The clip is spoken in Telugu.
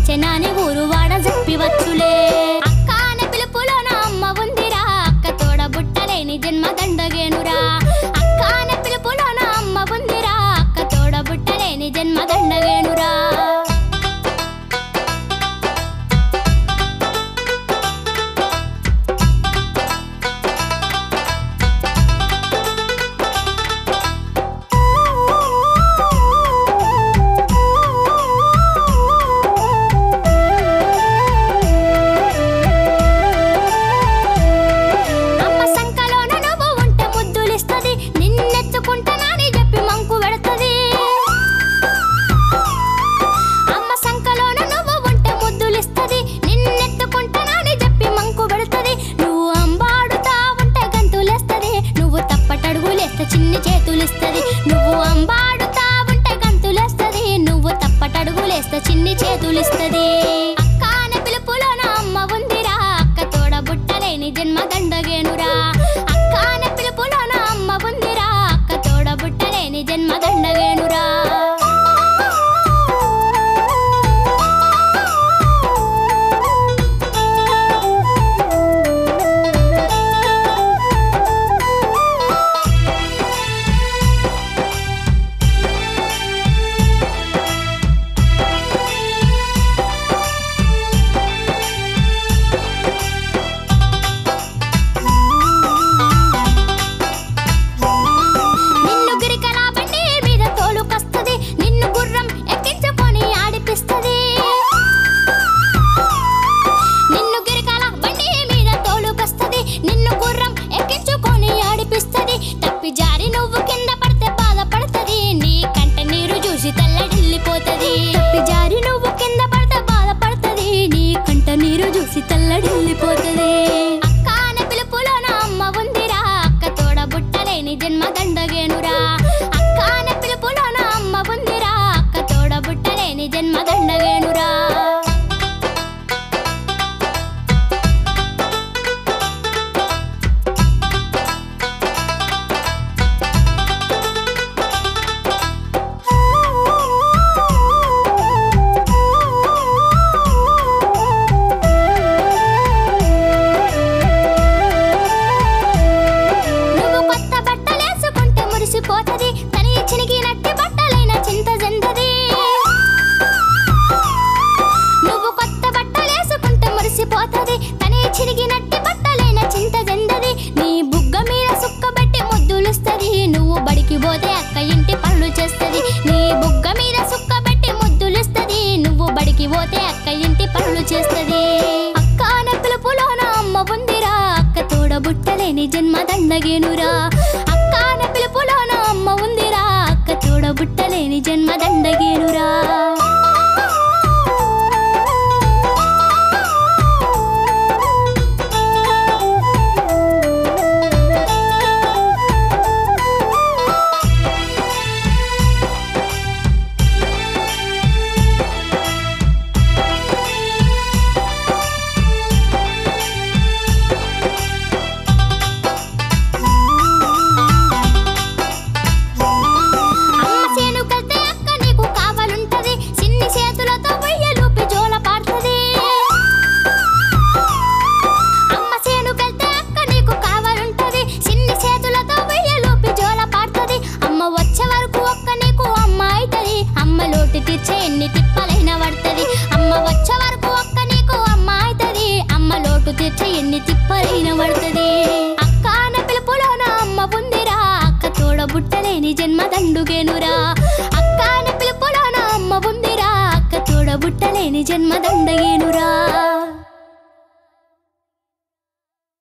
వచ్చెనాని ఊరు వాడ చెప్పివచ్చులే అక్క అనే పిలుపులో నా అమ్మ ఉందిరా అక్క తోడ బుట్టలేని జన్మ దండగేనురా అక్క అనే పిలుపులో నా అమ్మ ఉందిరా అక్క తోడ బుట్టలేని జన్మ దండగేనురా అమ్మ సంకలోన నువ్వు ఉంటే ముద్దులిస్తది నిన్నెత్తుకుంటానని చెప్పి మంకు పెడతది అమ్మ సంకలోన నువ్వు ఉంటే ముద్దులిస్తది నిన్నెత్తుకుంటానని చెప్పి మంకు పెడతది నువ్వు అంబాడుతా ఉంటే గంతులేస్తది నువ్వు తప్పటడుగులేస్తే చిన్ని చేతులిస్తది నువ్వు అంబాడుతా ఉంటే గంతులేస్తది నువ్వు తప్పటడుగులేస్తే చిన్ని చేతులిస్తది అక్క అనే పిలుపులో నా అమ్మ ఉందిరా అక్క తోడ బుట్టలేని జన్మ దండగేనురా అక్క అనే పిలుపులో నా అమ్మ ఉందిరా అక్క తోడ బుట్టలేని జన్మ దండగేనురా నిన్ను గిరికల బండి మీద తోలుకొస్తది నిన్ను గుర్రం ఎక్కించుకొని ఆడిపిస్తది నిన్ను గిరికల బండి మీద తోలుకొస్తది నిన్ను గుర్రం ఎక్కించుకొని ఆడిపిస్తది తప్పి జారి నువ్వు కింద పడితే బాధపడుతది నీ కంట నీరు చూసి తల్లడిల్లిపోతది తప్పి జారి నువ్వు కింద పడితే బాధపడుతది నీ కంట నీరు చూసి తల్లడిల్లిపోతది అక్క అనే పిలుపులో నా అమ్మ ఉందిరా అక్క తోడ బుట్టలేని జన్మ దండగేనురా అక్క అనే పిలుపులో నా అమ్మ ఉందిరా అక్క తోడ బుట్టలేని జన్మ దండగేనురా నువ్వు కొత్త బట్టలేసుకుంటే మురిసిపోతది తని చినిగినట్టి బట్టలైన చింత జందది నువ్వు కొత్త బట్టలేసుకుంటే మురిసిపోతది తని చిరిగినట్టి బట్టలైన చింత జందది నీ బుగ్గ మీద సుక్కబెట్టి ముద్దులుస్తది నువ్వు బడికి పోతే అక్క ఇంటి పనులు చేస్తది నీ బుగ్గ మీద సుక్కబెట్టి ముద్దులుస్తది నువ్వు బడికి పోతే అక్క ఇంటి పనులు చేస్తది అక్క అనే పిలుపులో నా అమ్మ ఉందిరా అక్క తోడ బుట్టలేని జన్మ దండగేనురా అక్క అనే పిలుపులో నా అమ్మ ఉందిరా అక్క తోడ బుట్టలేని జన్మ దండగేనురా అమ్మ చేను కల్తే అక్క నీకు కావాలుంటది చిన్ని చేతులతో వెయ్యలూపి జోల పాడుతది అమ్మ చేను కల్తే అక్క నీకు కావాలుంటది చిన్ని చేతులతో వెయ్యలూపి జోల పాడుతది అమ్మ వచ్చే వరకు ఒక్క నీకు అమ్మ అయితది అమ్మ లోటు తీర్చే ఎన్ని తిప్పలైన పడుతది అమ్మ వచ్చే వరకు ఒక్క నీకు అమ్మ అయితది అమ్మ లోటు తీర్చే ఎన్ని తిప్పలైన పడుతది అక్క అనే పిలుపులో నా అమ్మ ఉందిరా అక్క తోడ బుట్టలేని జన్మ దండుగేనురా అక్క అనే పిలుపులో నా అమ్మ ఉందిరా అక్క తోడ బుట్టలేని జన్మ దండగేనురా